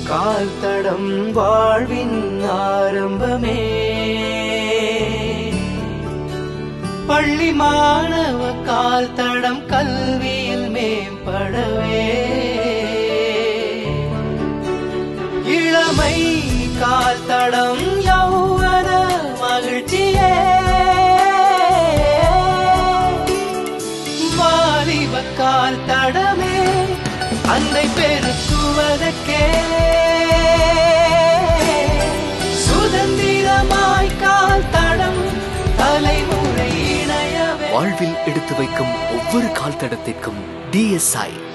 கால் தடம் வாழ்வின் ஆரம்பமே பள்ளி மாணவ கால் தடம் கல்வியில் மேம்படவே இளமை கால் தடம் யௌவன மகிழ்ச்சியே வாலிப கால் தடமே அன்னை பெருக்குவதற்கே சுதந்திரமாய் கால் தடம் தலைமுறை இணையவே வாழ்வில் எடுத்து வைக்கும் ஒவ்வொரு கால் தடத்திற்கும் டிஎஸ்ஐ